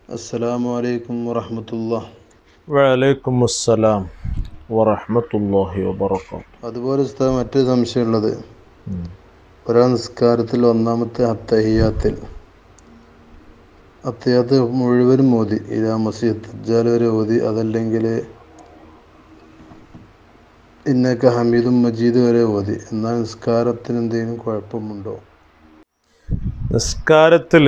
അസ്സലാമു അലൈക്കും വറഹമത്തുള്ള വലൈക്കും അസ്സലാം വറഹമത്തല്ലാഹി വബർക്കാത്തു അതുപോലെ ഉസ്താദ് മറ്റൊരു സംശയമുള്ളത് ഒരാൾ നിസ്കാരത്തിൽ ഒന്നാമത്തെ അത്തഹിയാത്തിൽ അത്തഹിയാത്ത് മുഴുവനും ഓതി ഇതാ മസീദ് ദജ്ജാൽ വരെ ഓതി അതല്ലെങ്കിൽ ഇന്നൊക്കെ ഹമീദും മജീദ് വരെ ഓതി എന്നാൽ നിസ്കാരത്തിന് എന്തെങ്കിലും കുഴപ്പമുണ്ടോ നിസ്കാരത്തിൽ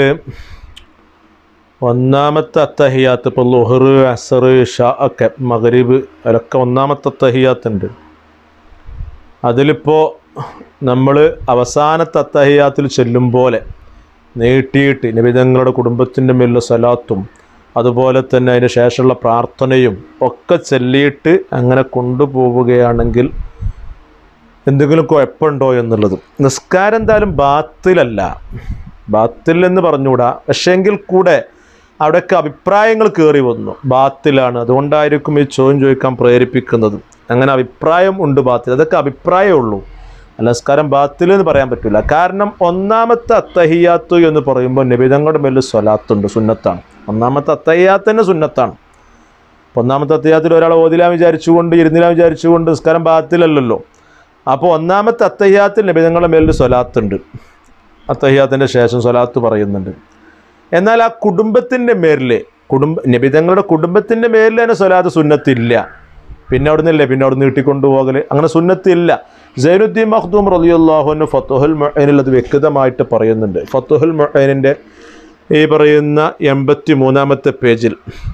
ഒന്നാമത്തെ അത്തഹിയാത്ത് ഇപ്പോൾ ലുഹർ അസർ ഷാ ഒക്കെ മഗരീബ് അതൊക്കെ ഒന്നാമത്തെ അത്തഹിയാത്ത് ഉണ്ട് അതിലിപ്പോൾ നമ്മൾ അവസാനത്തെ അത്തഹിയാത്തിൽ ചെല്ലും പോലെ നീട്ടിയിട്ട് നിബിധങ്ങളുടെ കുടുംബത്തിൻ്റെ മേലുള്ള സലാത്തും അതുപോലെ തന്നെ അതിന് ശേഷമുള്ള പ്രാർത്ഥനയും ഒക്കെ ചൊല്ലിയിട്ട് അങ്ങനെ കൊണ്ടുപോവുകയാണെങ്കിൽ എന്തെങ്കിലും കുഴപ്പമുണ്ടോ എന്നുള്ളത് നിസ്കാരം എന്തായാലും ബാത്തിലല്ല ബാത്തിൽ എന്ന് പറഞ്ഞുകൂടാ പക്ഷേങ്കിൽ കൂടെ അവിടെയൊക്കെ അഭിപ്രായങ്ങൾ കയറി വന്നു ബാത്തിലാണ് അതുകൊണ്ടായിരിക്കും ഈ ചോദ്യം ചോദിക്കാൻ പ്രേരിപ്പിക്കുന്നത് അങ്ങനെ അഭിപ്രായം ഉണ്ട് ബാത്തിൽ അതൊക്കെ അഭിപ്രായമേ ഉള്ളൂ അല്ല നിസ്കാരം ബാത്തിൽ എന്ന് പറയാൻ പറ്റില്ല കാരണം ഒന്നാമത്തെ അത്തഹിയാത്ത് എന്ന് പറയുമ്പോൾ നിബിതങ്ങളുടെ മേലിൽ സ്വലാത്തുണ്ട് സുന്നത്താണ് ഒന്നാമത്തെ അത്തഹിയാത്ത് തന്നെ സുന്നത്താണ് അപ്പോൾ ഒന്നാമത്തെ അത്തഹിയാത്തിൽ ഒരാൾ ഓതിലാൻ വിചാരിച്ചുകൊണ്ട് ഇരുന്നിലാൻ വിചാരിച്ചുകൊണ്ട് നിസ്കാരം ബാത്തിലല്ലല്ലോ അപ്പോൾ ഒന്നാമത്തെ അത്തഹിയാത്തിൽ നബിതങ്ങളുടെ മേലിൽ സ്വലാത്തുണ്ട് അത്തഹിയാത്തിൻ്റെ ശേഷം സ്വലാത്ത് പറയുന്നുണ്ട് എന്നാൽ ആ കുടുംബത്തിൻ്റെ മേലിൽ കുടുംബ നബിതങ്ങളുടെ കുടുംബത്തിൻ്റെ മേലിൽ തന്നെ സ്വലാത്ത് സുന്നത്തില്ല പിന്നെ അവിടെ നിന്നല്ലേ പിന്നെ അവിടെ നീട്ടിക്കൊണ്ടു പോകൽ അങ്ങനെ സുന്നത്തില്ല സൈനുദ്ദീൻ മഖ്ദൂം റലിയുള്ളാഹുവിന് ഫത്തുഹുൽ മൊഹനിൽ അത് വ്യക്തമായിട്ട് പറയുന്നുണ്ട് ഫത്തുഹുൽ മൊഹനിൻ്റെ ഈ പറയുന്ന എൺപത്തി മൂന്നാമത്തെ പേജിൽ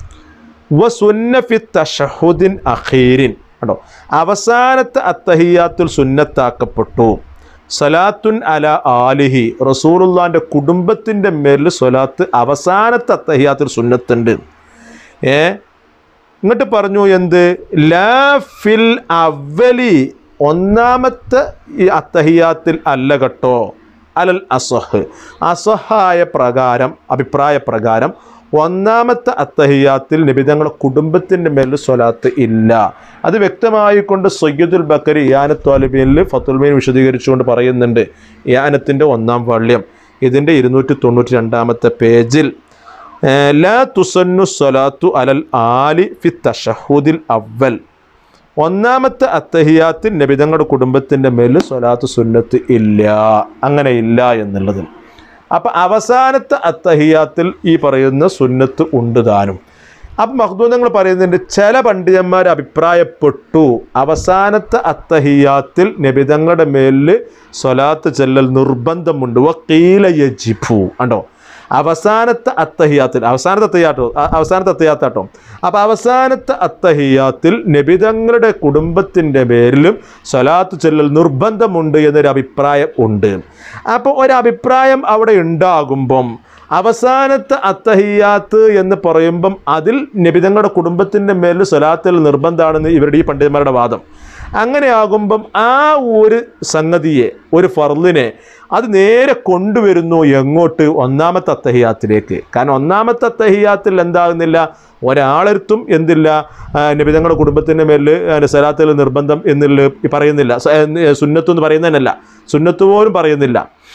വസുന്നഫി തഷഹുദിൻ അഖീരിൻ കണ്ടോ അവസാനത്തെ അത്തഹിയാത്തുൽ സുന്നത്താക്കപ്പെട്ടു സലാത്തുൻ അല ആലിഹി റസൂലുള്ളാൻ്റെ കുടുംബത്തിൻ്റെ മേലിൽ സ്വലാത്ത് അവസാനത്തെ അത്തഹിയാത്തുൽ സുന്നത്തുണ്ട് ഏ ഇങ്ങോട്ട് പറഞ്ഞു എന്ത് ലാ ഫിൽ അവലി ഒന്നാമത്തെ ഈ അത്തഹിയാത്തിൽ അല്ല കേട്ടോ അലൽ അസഹ് അസഹായ പ്രകാരം അഭിപ്രായ പ്രകാരം ഒന്നാമത്തെ അത്തഹിയാത്തിൽ നിബിതങ്ങളുടെ കുടുംബത്തിൻ്റെ മേലിൽ സ്വലാത്ത് ഇല്ല അത് വ്യക്തമായിക്കൊണ്ട് സയ്യിദുൽ ബക്കരി ഇയാനത്ത് താലിബീനിൽ ഫത്തുൽമീൻ വിശദീകരിച്ചുകൊണ്ട് പറയുന്നുണ്ട് ഇയാനത്തിൻ്റെ ഒന്നാം വള്യം ഇതിൻ്റെ ഇരുന്നൂറ്റി തൊണ്ണൂറ്റി രണ്ടാമത്തെ പേജിൽ ഏഹ്, ലാ തുസന്നു സ്വലാത്തു അലൽ ആലി ഫി തഷഹുദിൽ അവൽ ഒന്നാമത്തെ അത്തഹിയാത്തിൽ നബിതങ്ങളുടെ കുടുംബത്തിൻ്റെ മേലിൽ സ്വലാത്ത് സുന്നത്ത് ഇല്ല അങ്ങനെ ഇല്ല എന്നുള്ളത് അപ്പം അവസാനത്തെ അത്തഹിയാത്തിൽ ഈ പറയുന്ന സുന്നത്ത് ഉണ്ട് താനും അപ്പം മഹ്ദൂദങ്ങൾ പറയുന്നുണ്ട് ചില പണ്ഡിതന്മാർ അഭിപ്രായപ്പെട്ടു അവസാനത്തെ അത്തഹിയാത്തിൽ നബിതങ്ങളുടെ മേലിൽ സ്വലാത്ത് ചെല്ലൽ നിർബന്ധമുണ്ട് വക്കീല യജിഫു കണ്ടോ അവസാനത്തെ അത്തഹിയാത്തിൽ അവസാനത്തെ അത്തഹിയാട്ടോ അ- അവസാനത്തെ അത്തഹിയാത്താട്ടോ അപ്പോൾ അവസാനത്തെ അത്തഹിയാത്തിൽ നബിതങ്ങളുടെ കുടുംബത്തിൻ്റെ പേരിലും സ്വലാത്ത് ചെല്ലൽ നിർബന്ധമുണ്ട് എന്നൊരു അഭിപ്രായം ഉണ്ട് അപ്പോൾ ഒരഭിപ്രായം അവിടെ ഉണ്ടാകുമ്പം അവസാനത്തെ അത്തഹിയാത്ത് എന്ന് പറയുമ്പം അതിൽ നബിതങ്ങളുടെ കുടുംബത്തിൻ്റെ മേലിൽ സ്വലാത്തിൽ നിർബന്ധമാണെന്ന് ഇവരുടെ ഈ പണ്ഡിതന്മാരുടെ വാദം അങ്ങനെയാകുമ്പം ആ ഒരു സംഗതിയെ ഒരു ഫർലിനെ അത് നേരെ കൊണ്ടുവരുന്നു എങ്ങോട്ട് ഒന്നാമത്തെ അത്തഹിയാത്തിലേക്ക് കാരണം ഒന്നാമത്തെ അത്തഹിയാത്തിൽ എന്താകുന്നില്ല ഒരാളെടുത്തും എന്തില്ല ആ, നബിതങ്ങളുടെ കുടുംബത്തിൻ്റെ മേലിൽ സലാത്തിൽ നിർബന്ധം എന്നുള്ള ഈ പറയുന്നില്ല സ- ഏ, സുന്നത്ത് എന്ന് പറയുന്നതന്നല്ല സുന്നത്ത് പോലും പറയുന്നില്ല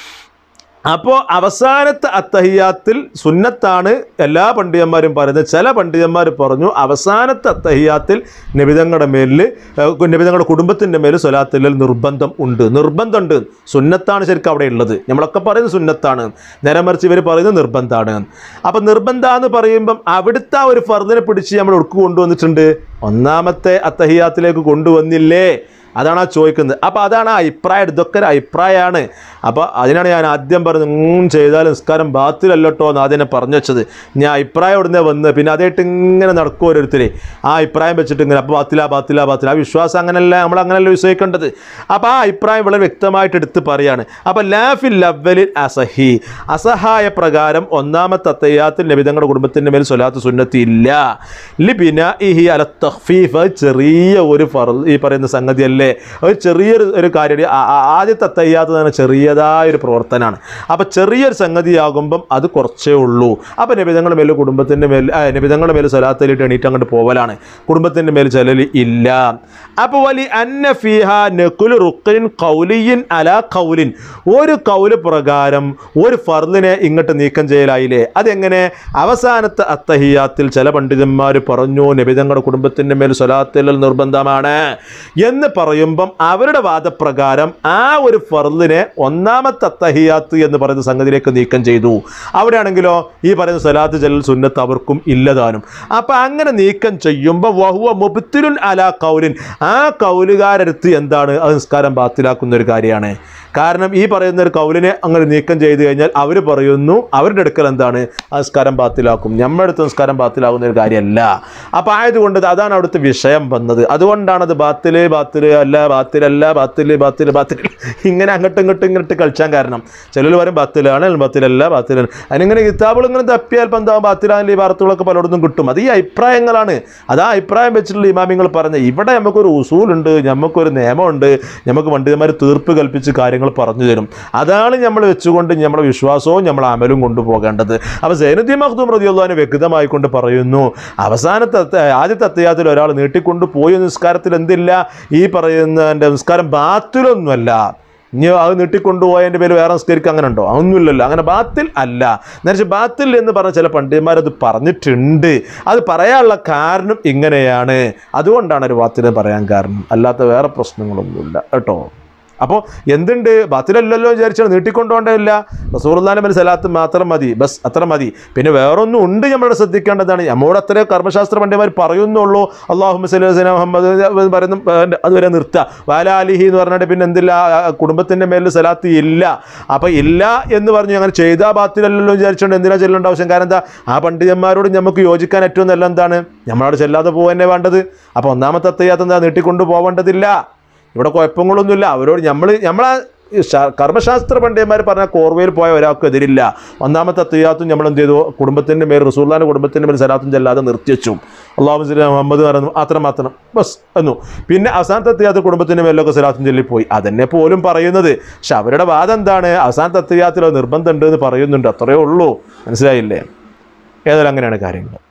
അപ്പോൾ അവസാനത്തെ അത്തഹിയാത്തിൽ സുന്നത്താണ് എല്ലാ പണ്ഡിതന്മാരും പറയുന്നത് ചില പണ്ഡിതന്മാർ പറഞ്ഞു അവസാനത്തെ അത്തഹിയാത്തിൽ നബിതങ്ങളുടെ മേലിൽ നബിതങ്ങളുടെ കുടുംബത്തിൻ്റെ മേൽ സ്വലാത്തിൽ നിർബന്ധം ഉണ്ട് നിർബന്ധമുണ്ട് സുന്നത്താണ് ശരിക്കും അവിടെ ഉള്ളത് നമ്മളൊക്കെ പറയുന്നത് സുന്നത്താണ് നേരെ മറിച്ച് ഇവർ പറയുന്നത് നിർബന്ധമാണ് അപ്പം നിർബന്ധം എന്ന് പറയുമ്പം അവിടുത്തെ ആ ഒരു ഫർദിനെ പിടിച്ച് നമ്മൾ ഒടുക്ക് കൊണ്ടുവന്നിട്ടുണ്ട് ഒന്നാമത്തെ അത്തഹിയാത്തിലേക്ക് കൊണ്ടുവന്നില്ലേ അതാണ് ആ ചോദിക്കുന്നത് അപ്പോൾ അതാണ് ആ അഭിപ്രായം ഇതൊക്കെ ഒരു അഭിപ്രായമാണ് അപ്പോൾ അതിനാണ് ഞാൻ ആദ്യം പറഞ്ഞത് ഉം ചെയ്താൽ നിസ്കാരം ബാത്തിലല്ലോ എന്ന് ആദ്യം തന്നെ പറഞ്ഞു വെച്ചത് ഞാൻ അഭിപ്രായം ഉടനെ വന്ന് പിന്നെ അതായിട്ട് ഇങ്ങനെ നടക്കും ഓരോരുത്തരെ ആ അഭിപ്രായം വെച്ചിട്ട് ഇങ്ങനെ അപ്പോൾ ബാത്തില ബാത്തില ബാത്തില ആ വിശ്വാസം അങ്ങനെയല്ല നമ്മൾ അങ്ങനെയല്ല വിശ്വസിക്കേണ്ടത് അപ്പോൾ ആ അഭിപ്രായം വളരെ വ്യക്തമായിട്ട് എടുത്ത് പറയാണ് അപ്പോൾ ലാഫിൽ ലവലിൽ അസഹി അസഹായ പ്രകാരം ഒന്നാമത്തെ അത്തയ്യാത്തിൽ നബിതങ്ങളുടെ കുടുംബത്തിൻ്റെ മേൽ സ്വലാത്ത് സുന്നത്തി ഇല്ല ലിബിന ഇഹി അല തഖ്ഫീഫ് ചെറിയ ഒരു ഫർ ഈ പറയുന്ന സംഗതിയല്ലേ പോലെ ഒരു ചെറിയൊരു ഒരു കാര്യം ആ- ആ- ആദ്യത്തെ തയ്യാത്ത തന്നെ ചെറിയതായ ഒരു പ്രവർത്തനമാണ് അപ്പോൾ ചെറിയൊരു സംഗതിയാകുമ്പം അത് കുറച്ചേ ഉള്ളൂ അപ്പോൾ നബിതങ്ങളുടെ മേൽ കുടുംബത്തിൻ്റെ മേൽ ആ, നബിതങ്ങളുടെ മേൽ സ്വലാത്തലിട്ട് എണീറ്റ് അങ്ങോട്ട് പോവലാണ് കുടുംബത്തിൻ്റെ മേൽ ചെലൽ ഇല്ല അപ്പോൾ വലി അന്ന ഫിഹ നക്കുൽ റുക്കലിൻ കൗലിയിൻ അല കൗലിൻ ഒരു കൗല് പ്രകാരം ഒരു ഫർദിനെ ഇങ്ങോട്ട് നീക്കം ചെയ്യലായില്ലേ അതെങ്ങനെ അവസാനത്തെ അത്തഹിയാത്തിൽ ചില പണ്ഡിതന്മാർ പറഞ്ഞു നബിതങ്ങളുടെ കുടുംബത്തിൻ്റെ മേൽ സ്വലാത്തിൽ നിർബന്ധമാണ് എന്ന് പറയുമ്പം അവരുടെ വാദപ്രകാരം ആ ഒരു ഫർദിനെ ഒന്നാമത്തെ അത്തഹിയാത്ത് എന്ന് പറയുന്ന സംഗതിയിലേക്ക് നീക്കം ചെയ്തു അവിടെയാണെങ്കിലോ ഈ പറയുന്ന സ്വലാത്ത് ജലൽ സുന്നത്ത് അവർക്കും ഇല്ലതാനും അപ്പം അങ്ങനെ നീക്കം ചെയ്യുമ്പോൾ വഹുവ മുബത്തിലുൻ അലാ കൗലിൻ ആ കൗലുകാരടുത്ത് എന്താണ് അത് നിസ്കാരം ബാത്തിലാക്കുന്ന ഒരു കാര്യമാണ് കാരണം ഈ പറയുന്ന ഒരു കൗലിനെ അങ്ങനെ നീക്കം ചെയ്തു കഴിഞ്ഞാൽ അവർ പറയുന്നു അവരുടെ അടുക്കൽ എന്താണ് ആ നിസ്കാരം ബാത്തിലാക്കും നമ്മുടെ അടുത്ത് നിസ്കാരം ബാത്തിലാകുന്ന ഒരു കാര്യമല്ല അപ്പം ആയതുകൊണ്ട് ഇത് അതാണ് അവിടുത്തെ വിഷയം വന്നത് അതുകൊണ്ടാണ് അത് ബാത്തില് ബാത്തില് അല്ല ബാത്തിലല്ല ബാത്തില് ബാത്തില് ബാത്തിൽ ഇങ്ങനെ അങ്ങോട്ടും ഇങ്ങോട്ടും ഇങ്ങോട്ട് കളിച്ചാൻ കാരണം ചിലർ പറയും ബാത്തിലാണ് ബാത്തിലല്ല ബാത്തിലാണ് അതിനിങ്ങനെ കിതാബുകൾ ഇങ്ങനെ തപ്പിയാൽ ഇപ്പം എന്താ ബാത്തിലാണെങ്കിൽ ഈ വാർത്തകളൊക്കെ പലയിടത്തും കിട്ടും അത് ഈ അഭിപ്രായങ്ങളാണ് അത് ആ അഭിപ്രായം വെച്ചിട്ടുള്ള ഇമാമിങ്ങൾ പറഞ്ഞ ഇവിടെ നമുക്കൊരു ഉസൂലുണ്ട് നമുക്കൊരു നിയമമുണ്ട് നമുക്ക് പണ്ഡിതന്മാർ തീർപ്പ് കൽപ്പിച്ച് കാര്യങ്ങൾ പറഞ്ഞു തരും അതാണ് നമ്മൾ വെച്ചുകൊണ്ട് നമ്മുടെ വിശ്വാസവും നമ്മുടെ അമലും കൊണ്ടുപോകേണ്ടത് അപ്പോൾ സൈനുദ്ദീൻ മഖ്ദൂം റതിയുള്ളതിന് വ്യക്തമായിക്കൊണ്ട് പറയുന്നു അവസാനത്തെ അത്ത- ആദ്യത്തെ അത്യാഹത്തിൽ ഒരാൾ നീട്ടിക്കൊണ്ട് പോയി നിസ്കാരത്തിൽ എന്തില്ല ഈ പറയുന്ന എൻ്റെ നിസ്കാരം ബാത്തിലൊന്നുമല്ല ഇനി അത് നീട്ടിക്കൊണ്ടുപോയതിൻ്റെ പേര് വേറെ നിസ്കരിക്കുക അങ്ങനെ ഉണ്ടോ അതൊന്നുമില്ലല്ലോ അങ്ങനെ ബാത്തിൽ അല്ല എന്നുവെച്ചാൽ ബാത്തിൽ എന്ന് പറഞ്ഞ ചില പണ്ഡിതന്മാരത് പറഞ്ഞിട്ടുണ്ട് അത് പറയാനുള്ള കാരണം ഇങ്ങനെയാണ് അതുകൊണ്ടാണ് ഒരു ബാത്തിൽ പറയാൻ കാരണം അല്ലാത്ത വേറെ പ്രശ്നങ്ങളൊന്നുമില്ല കേട്ടോ അപ്പോൾ എന്തുണ്ട് ബാത്തിലല്ലല്ലോ വിചാരിച്ചാൽ നീട്ടിക്കൊണ്ടുപോകേണ്ടതില്ല റസൂർദാന മേൽ സലാത്ത് മാത്രം മതി ബസ് അത്ര മതി പിന്നെ വേറൊന്നും ഉണ്ട് നമ്മൾ ശ്രദ്ധിക്കേണ്ടതാണ് നമ്മോട് അത്ര കർമ്മശാസ്ത്ര പണ്ഡിതന്മാർ പറയുന്നുള്ളൂ അള്ളാഹു മുസ്ലിം മുഹമ്മദ് എന്ന് പറയുന്ന ഏഹ്, അതുവരെ നിർത്തുക വാലാലിഹി എന്ന് പറഞ്ഞിട്ട് പിന്നെ എന്തില്ല ആ, കുടുംബത്തിൻ്റെ മേലിൽ സലാത്ത് ഇല്ല അപ്പോൾ ഇല്ല എന്ന് പറഞ്ഞു അങ്ങനെ ചെയ്താൽ ബാത്തിലല്ലല്ലോ വിചാരിച്ചുകൊണ്ട് എന്തിനാ ചെല്ലേണ്ട ആവശ്യം കാരണം എന്താ ആ പണ്ഡിതന്മാരോട് നമുക്ക് യോജിക്കാൻ ഏറ്റവും നല്ല എന്താണ് നമ്മളവിടെ ചെല്ലാതെ പോകാനേ വേണ്ടത് അപ്പോൾ ഒന്നാമത്തെ അത്തയ്യാത്ത എന്താ നീട്ടിക്കൊണ്ടു പോകേണ്ടതില്ല ഇവിടെ കുഴപ്പങ്ങളൊന്നുമില്ല അവരോട് നമ്മൾ നമ്മളെ ഈ ശാ- കർമ്മശാസ്ത്ര പണ്ഡിതന്മാർ പറഞ്ഞ കോർവയിൽ പോയ ഒരാൾക്കും എതിരില്ല ഒന്നാമത്തെ അത്തയ്യാത്തും നമ്മൾ എന്ത് ചെയ്തു കുടുംബത്തിൻ്റെ മേൽ റസൂല്ലാൻ്റെ കുടുംബത്തിൻ്റെ മേൽ സലാത്തും ചെല്ലാതെ നിർത്തിവെച്ചു അള്ളാഹു മുസ്ലിം മുഹമ്മദ് പറഞ്ഞു അത്ര മാത്രം ബസ് എന്നു പിന്നെ അവസാനത്തെ അത്തയ്യാത്ത് കുടുംബത്തിൻ്റെ മേലൊക്കെ സലാത്തും ചൊല്ലിപ്പോയി അതന്നെ പോലും പറയുന്നത് പക്ഷെ അവരുടെ വാദം എന്താണ് അവസാനത്തെ അത്തയ്യാത്തിൽ നിർബന്ധമുണ്ട് എന്ന് പറയുന്നുണ്ട് അത്രയേ ഉള്ളൂ മനസ്സിലായില്ലേ ഏതായാലും അങ്ങനെയാണ് കാര്യങ്ങൾ